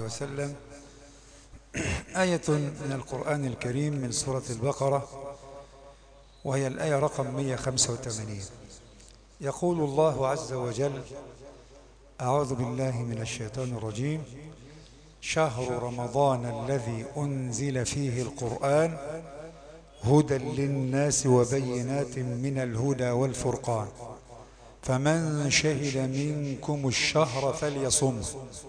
عليه وسلم آية من القرآن الكريم من سورة البقرة وهي الآية رقم 185 يقول الله عز وجل أعوذ بالله من الشيطان الرجيم شهر رمضان الذي أنزل فيه القرآن هدى للناس وبينات من الهدى والفرقان فمن شهد منكم الشهر فليصمه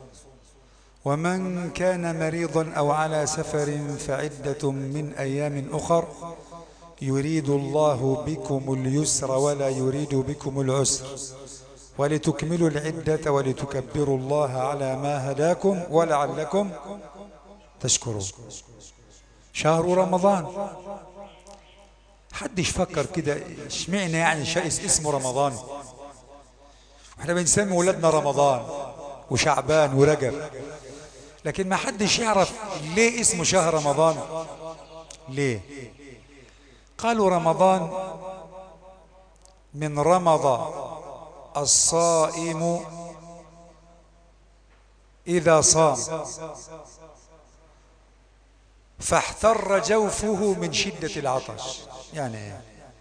ومن كان مريضا أو على سفر فعدة من أيام أخر يريد الله بكم اليسر ولا يريد بكم العسر ولتكملوا العدة ولتكبروا الله على ما هداكم ولعلكم تشكرون شهر رمضان حدش فكر كده اشمعنا يعني شائس اسمه رمضان احنا بنسمي ولادنا رمضان وشعبان ورجب لكن ما حدش يعرف ليه اسمه شهر رمضان ليه قالوا رمضان من رمض الصائم إذا صام فاحتر جوفه من شدة العطش يعني ايه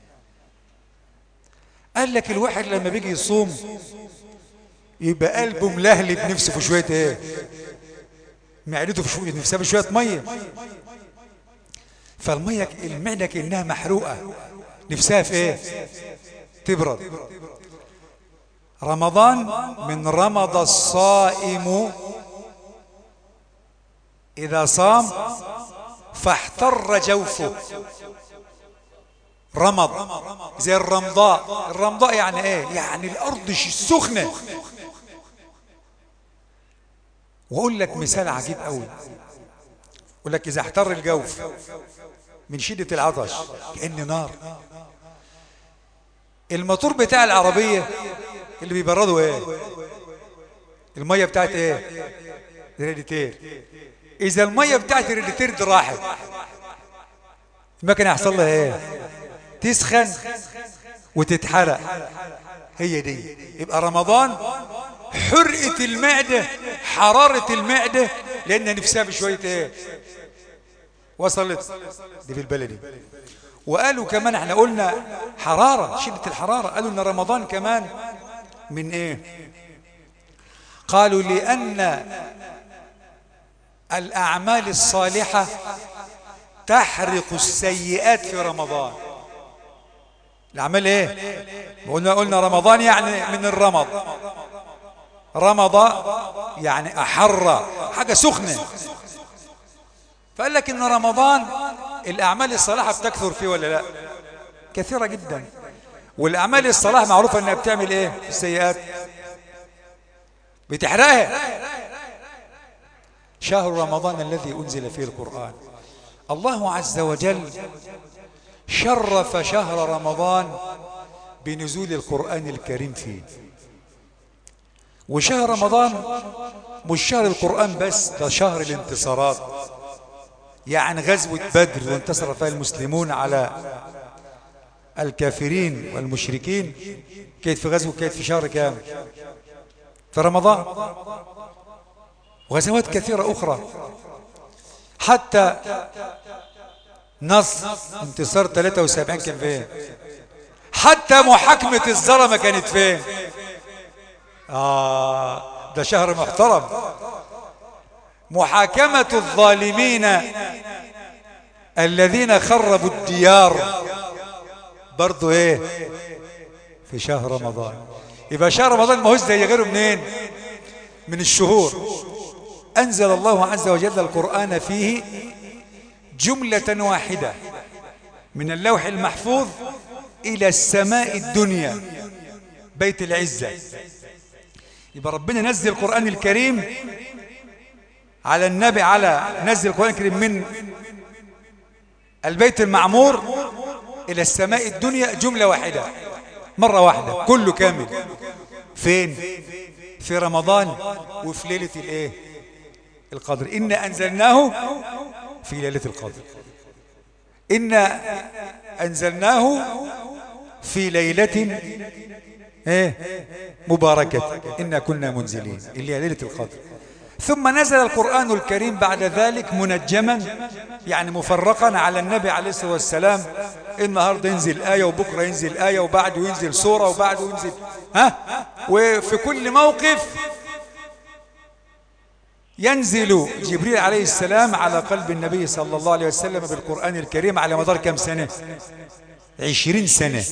قال لك الواحد لما بيجي يصوم يبقى قلبه ملهلب نفسه في شوية ايه معدته في شوية نفسها في شوية مية فالمية المعدة كأنها محروقة نفسها في ايه تبرد رمضان من رمض الصائم إذا صام فاحتر جوفه رمض زي الرمضاء الرمضاء يعني ايه يعني الارض السخنة واقول لك مثال عجيب قوي اقول لك اذا احتر الجوف من شدة العطش كأن نار الموتور بتاع العربية اللي بيبردوا ايه المية بتاعت ايه ريديتير اذا المية بتاعت الريديتير دي راحت المكنة يحصل لها ايه تسخن وتتحرق هي دي يبقى رمضان حرقة المعدة حرارة المعدة لأنها نفسها بشوية ايه وصلت دي في البلدي وقالوا كمان احنا قلنا حرارة شدة الحرارة قالوا ان رمضان كمان من ايه قالوا لأن الأعمال الصالحة تحرق السيئات في رمضان الأعمال ايه قلنا قلنا رمضان يعني من الرمض رمض يعني أحر حاجة سخنة فقال لك إن رمضان الأعمال الصالحة بتكثر فيه ولا لا كثيرة جدا والأعمال الصالحة معروفة أنها بتعمل إيه السيئات بتحرقها شهر رمضان الذي أنزل فيه القرآن الله عز وجل شرف شهر رمضان بنزول القرآن الكريم فيه وشهر رمضان مش شهر القرآن بس ده شهر الانتصارات يعني غزوة بدر وانتصر فيها المسلمون على الكافرين والمشركين كانت في غزوة كانت في شهر كام في رمضان وغزوات كثيرة أخرى حتى نصر انتصار 73 كان فين حتى محاكمة الظلمة كانت فين آه ده شهر محترم محاكمة الظالمين الذين خربوا الديار برضو ايه في شهر رمضان يبقى شهر رمضان ما هوش زي غيره منين من الشهور أنزل الله عز وجل القرآن فيه جملة واحدة من اللوح المحفوظ إلى السماء الدنيا بيت العزة يبقى ربنا نزل القرآن الكريم على النبي على نزل القرآن الكريم من البيت المعمور إلى السماء الدنيا جملة واحدة مرة واحدة كله كامل فين في رمضان وفي ليلة الايه القدر إن أنزلناه في ليلة القدر إن أنزلناه في ليلة ايه مباركة إنا كنا منزلين اللي هي ليلة القدر ثم نزل القرآن الكريم بعد ذلك منجما يعني مفرقا على النبي عليه الصلاة والسلام النهاردة ينزل آية وبكرة ينزل آية وبعده ينزل سورة وبعده ينزل ها وفي كل موقف ينزل جبريل عليه السلام على قلب النبي صلى الله عليه وسلم بالقرآن الكريم على مدار كم سنة عشرين سنة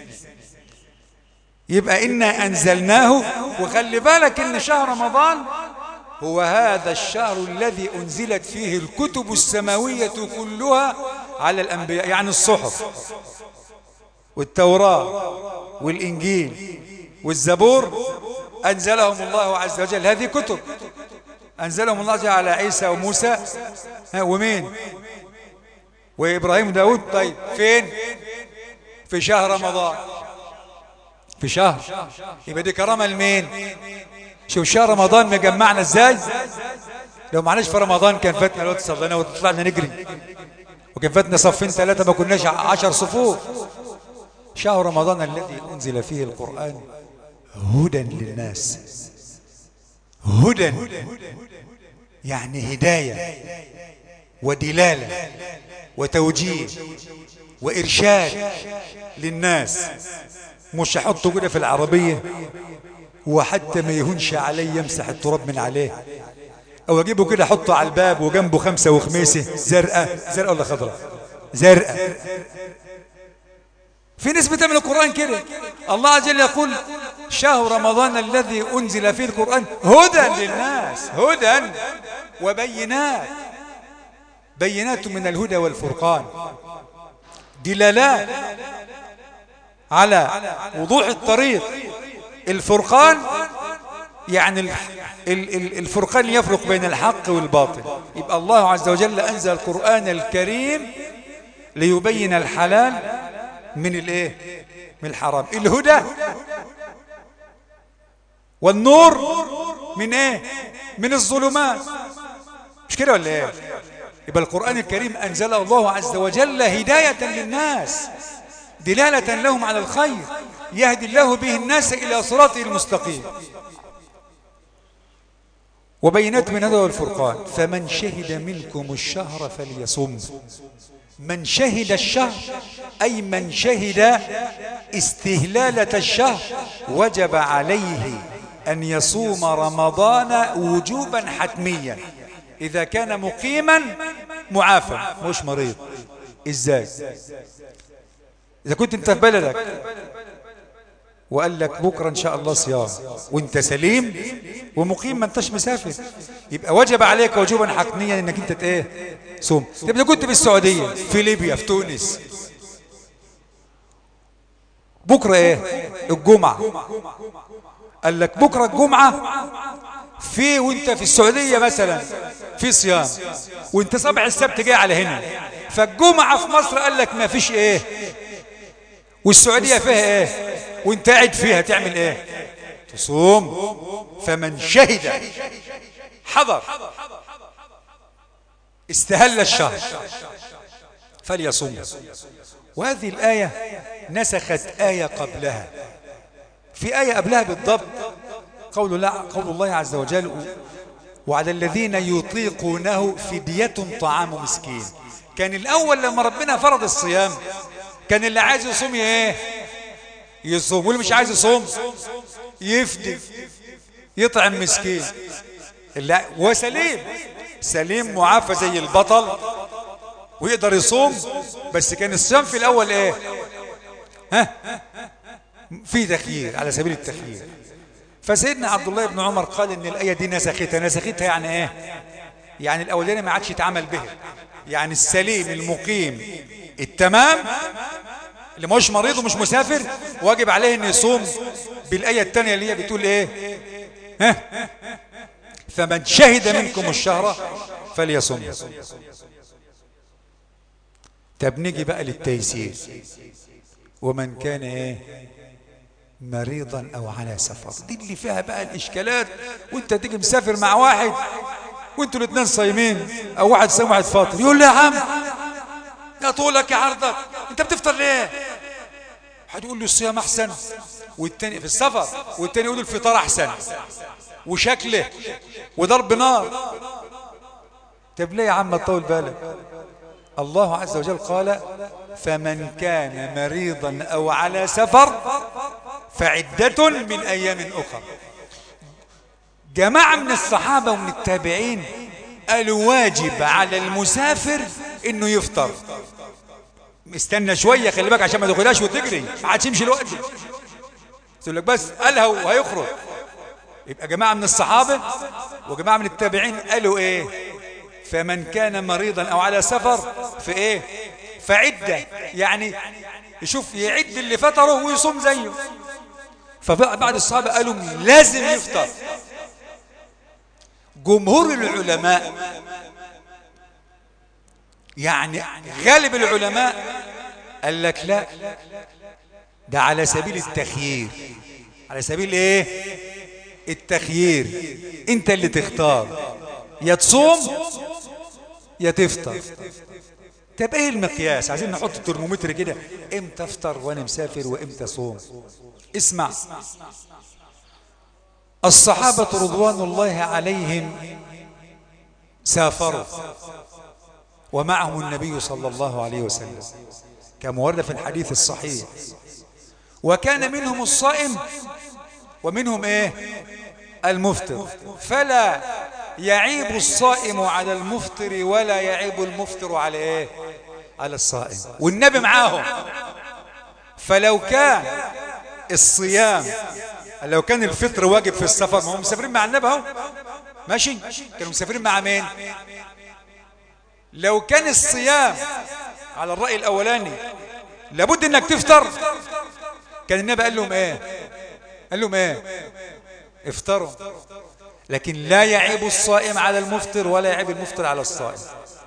يبقى إنا أنزلناه وخلي بالك إن شهر رمضان هو هذا الشهر الذي أنزلت فيه الكتب السماوية كلها على الأنبياء يعني الصحف والتوراة والإنجيل والزبور أنزلهم الله عز وجل هذه كتب أنزلهم الله جل على عيسى وموسى ومين وإبراهيم وداود طيب فين في شهر رمضان في شهر يبقى دي كرامة لمين شوف شهر رمضان مجمعنا ازاي لو معناش في رمضان كان فاتنا الوقت صلينا وطلعنا نجري وكان فاتنا صفين ثلاثة ما كناش عشر صفوف شهر رمضان الذي أنزل فيه القرآن هدى للناس هدى يعني هداية ودلالة وتوجيه وإرشاد للناس مش هحطه كده في العربية وحتى ما يهونش عليه يمسح التراب من عليه او اجيبه كده احطه على الباب وجنبه خمسة وخميسة زرقاء زرقاء ولا خضراء زرقاء في ناس بتعمل القرآن كده الله عز وجل يقول شهر رمضان الذي أنزل فيه القرآن هدى للناس هدى وبينات بينات من الهدى والفرقان دلالات على وضوح الطريق الفرقان يعني الفرقان يفرق بين الحق والباطل يبقى الله عز وجل أنزل القرآن الكريم ليبين الحلال من الايه من الحرام الهدى والنور من ايه من الظلمات مش كده ولا ايه يبقى القرآن الكريم أنزله الله عز وجل هداية للناس دلالة لهم على الخير يهدي الله به الناس إلى صراطه المستقيم وبينات من هذا الفرقان فمن شهد منكم الشهر فليصم من شهد الشهر أي من شهد استهلالة الشهر وجب عليه أن يصوم رمضان وجوبا حتميا إذا كان مقيما معافى مش مريض إزاي إذا كنت أنت في بلدك وقال لك بكرة إن شاء الله صيام وانت سليم ومقيم ما انتش مسافر يبقى وجب عليك وجوبا حتميا انك انت ايه صوم طب اذا كنت في السعودية في ليبيا في تونس بكرة ايه الجمعة قال لك بكرة الجمعة في وانت في السعودية مثلا في صيام وانت صبح السبت جاي على هنا فالجمعة في مصر قال لك ما فيش ايه والسعودية فيها ايه وانت قاعد فيها تعمل ايه تصوم فمن شهد حضر استهل الشهر فليصوم وهذه الآية نسخت آية قبلها في آية قبلها بالضبط قول الله, قول الله عز وجل وعلى الذين يطيقونه فدية طعام مسكين كان الأول لما ربنا فرض الصيام كان اللي عايز يصوم ايه يصوم واللي مش عايز يصوم يفدي يطعم مسكين لا وسليم سليم معافى زي البطل ويقدر يصوم بس كان الصيام في الاول ايه ها في تخيير على سبيل التخيير فسيدنا عبد الله بن عمر قال ان الايه دي نسختها نسختها يعني ايه يعني الاولاني ما عادش يتعمل به يعني السليم المقيم التمام اللي مش مريض ومش مسافر واجب عليه ان يصوم بالايه الثانيه اللي هي بتقول ايه ها فمن شهد منكم الشهر فليصم طب نيجي بقى للتيسير ومن كان ايه مريضا او على سفر دي اللي فيها بقى الاشكالات وانت تيجي مسافر مع واحد وانتوا الاثنين صايمين او واحد صايم واحد فاطر يقول له يا عم يا طولك يا عرضك انت بتفطر ليه حد يقول له الصيام احسن والتاني في السفر والتاني يقول الفطار احسن وشكله وضرب نار طب ليه يا عم تطول بالك الله عز وجل قال فمن كان مريضا أو على سفر فعدة من أيام أخرى جماعة من الصحابة ومن التابعين قالوا واجب على المسافر انه يفطر استنى شوية خلي بالك عشان ما تاخدهاش وتجري ما عادش يمشي الوقت يقول لك بس قالها وهيخرج يبقى جماعة من الصحابة وجماعة من التابعين قالوا ايه فمن كان مريضا او على سفر في ايه فعدة يعني يشوف يعد اللي فطره ويصوم زيه فبعد الصحابة قالوا لازم يفطر جمهور العلماء يعني غالب العلماء قال لك لا ده على سبيل التخيير على سبيل ايه التخيير انت اللي تختار يا تصوم يا تفطر طب ايه المقياس عايزين نحط الترمومتر كده امتى افطر وانا مسافر وامتى اصوم اسمع الصحابة رضوان الله عليهم سافروا ومعهم النبي صلى الله عليه وسلم كما ورد في الحديث الصحيح وكان منهم الصائم ومنهم ايه المفطر فلا يعيب الصائم على المفطر ولا يعيب المفطر على ايه على الصائم والنبي معاهم فلو كان الصيام لو كان الفطر واجب في السفر ما هم مسافرين مع النبي اهو ماشي كانوا مسافرين مع مين لو كان الصيام على الرأي الأولاني لابد انك تفطر كان النبي قال لهم ايه قال لهم ايه افطروا لكن لا يعيب الصائم على المفطر ولا يعيب المفطر على الصائم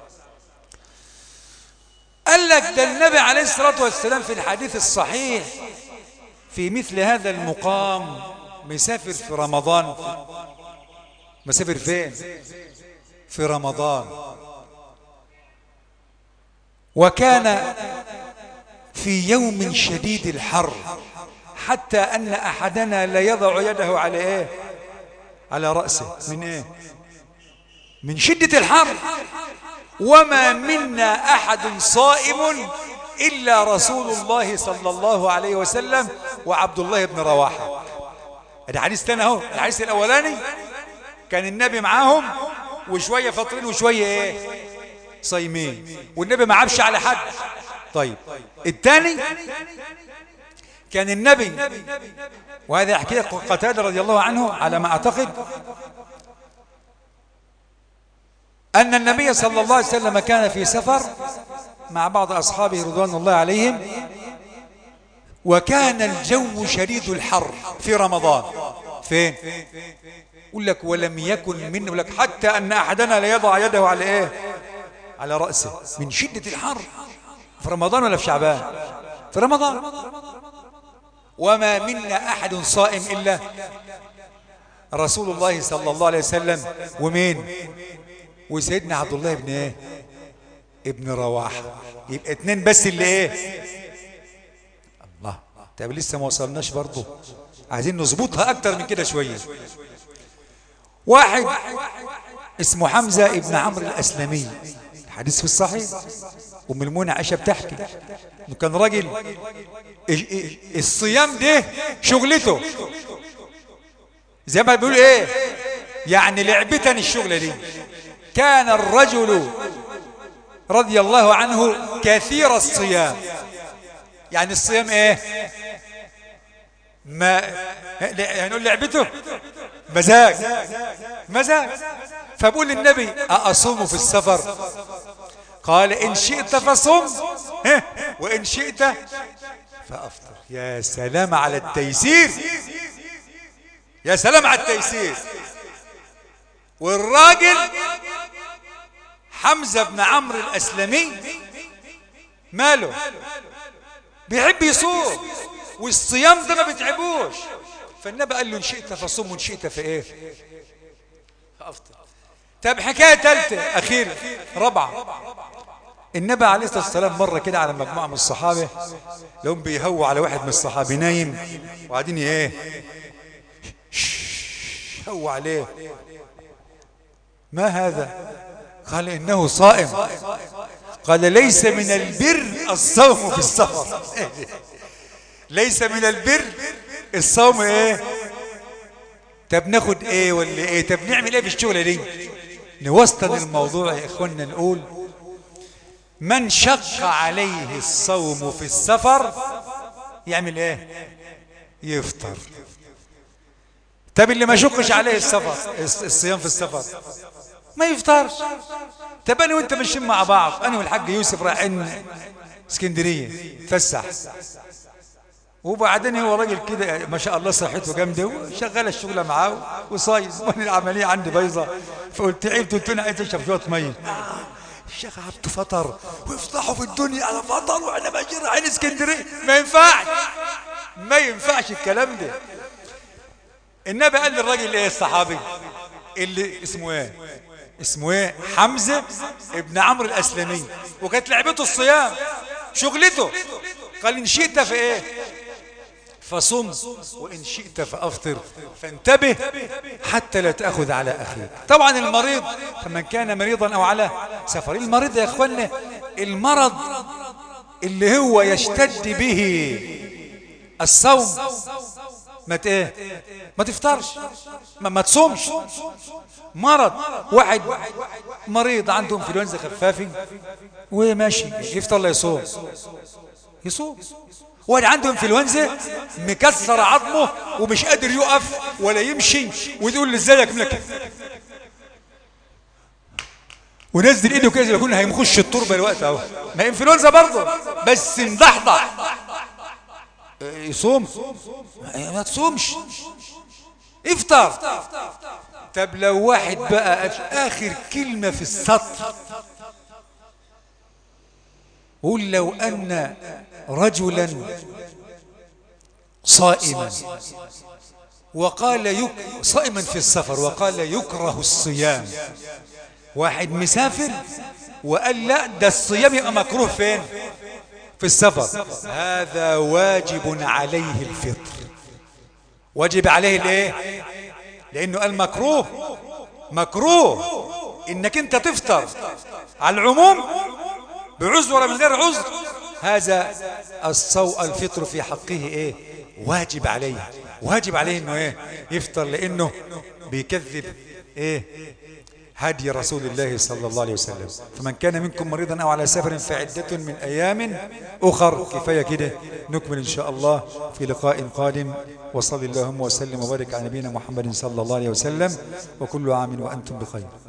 قال لك ده النبي عليه الصلاة والسلام في الحديث الصحيح في مثل هذا المقام مسافر في رمضان مسافر فين في رمضان وكان في يوم شديد الحر حتى أن أحدنا لا يضع يده على إيه على رأسه من إيه من شدة الحر وما منا أحد صائم إلا رسول الله صلى الله عليه وسلم وعبد الله بن رواحة ده حديث تاني اهو الحديث الأولاني كان النبي معاهم وشوية فاطرين وشوية ايه صايمين والنبي ما عابش على حد طيب الثاني كان النبي وهذا يحكي لك قتادة رضي الله عنه على ما أعتقد أن النبي صلى الله عليه وسلم كان في سفر مع بعض أصحابه رضوان الله عليهم وكان الجو شديد الحر في رمضان فين يقول لك ولم يكن منه لك حتى أن أحدنا ليضع يده على إيه على رأسه من شدة الحر في رمضان ولا في شعبان في رمضان وما منا أحد صائم إلا رسول الله صلى الله عليه وسلم ومين وسيدنا عبد الله بن ايه ابن رواحة يبقى اتنين بس اللي ايه الله طب لسه ما وصلناش برضه عايزين نظبطها اكتر من كده شوية واحد اسمه حمزة ابن عمرو الاسلمي الحديث في الصحيح ام المنى عائشة بتحكي انه كان راجل الصيام ده شغلته زي ما بيقول ايه يعني لعبتني الشغلة دي كان الرجل رضي الله عنه كثير الصيام يعني الصيام ايه ما هنقول لعبته مزاج مزاج فبقول للنبي أصوم في السفر قال إن شئت فصم وإن شئت فأفطر يا سلام على التيسير يا سلام على التيسير والراجل حمزة بن عمرو الأسلمي ماله بيحب يصوم والصيام ده ما بيتعبوش فالنبي قال له إن شئت فصوم وإن شئت فإيه فأفطر طب حكاية ثالثة أخيرا رابعة النبي عليه الصلاة والسلام مرة كده على مجموعة من الصحابة لهم بيهووا على واحد من الصحابة نايم وقاعدين ايه هو عليه ما هذا قال إنه صائم قال ليس من البر الصوم في السفر ليس من البر الصوم ايه طب ناخد ايه ولا ايه طب نعمل ايه في الشغله دي نوسطن الموضوع يا اخوانا نقول من شق عليه الصوم في السفر يعمل ايه يفطر طب اللي ما شقش عليه السفر الصيام في السفر ما يفطرش طب انا وانت ماشيين مع بعض انا والحاج يوسف رايحين اسكندريه فسح وبعدين هو راجل كده ما شاء الله صحته جامده وشغال الشغله معاه وصايم وانا العمليه عندي بايظه فقلت تعبت قلت له عايز اشرب شويه ميه الشيخ عبده فطر ويفضحوا في الدنيا على فطر واحنا ماشيين رايحين اسكندريه ما ينفعش ما ينفعش الكلام ده النبي قال للراجل ايه الصحابي اللي اسمه ايه اسمه ايه حمزه ابن عمرو الاسلمي وكانت لعبته الصيام شغلته قال ان شئت في ايه فصم وإن شئت فأفطر فانتبه حتى لا تأخذ على أخيك طبعا المريض فمن كان مريضا أو على سفر المريض يا إخوانا المرض اللي هو يشتد به الصوم ما ايه ما تفطرش ما, ما تصومش مرض واحد مريض عنده انفلونزا خفافي وماشي يفطر الله يصوم يصوم واحد عنده انفلونزا مكسر عظمه ومش قادر يقف ولا يمشي وتقول لي ازيك ملك ونزل ايده كده يكون هيمخش التربه الوقت اهو ما انفلونزا برضه بس مضحضح يصوم ما تصومش افطر طب لو واحد بقى في اخر كلمه في السطر قل لو ان رجلا صائما وقال يك... صائما في السفر وقال يكره الصيام واحد مسافر وقال لا ده الصيام يبقى مكروه فين في السفر هذا واجب عليه الفطر واجب عليه الايه لانه قال مكروه مكروه انك انت تفطر على العموم بعذر ولا من غير عذر هذا الصو الفطر في حقه ايه واجب عليه واجب عليه انه ايه يفطر لانه بيكذب ايه هدي رسول الله صلى الله عليه وسلم فمن كان منكم مريضا او على سفر فعدة من ايام اخر كفاية كده نكمل ان شاء الله في لقاء قادم وصل اللهم وسلم وبارك على نبينا محمد صلى الله عليه وسلم وكل عام وانتم بخير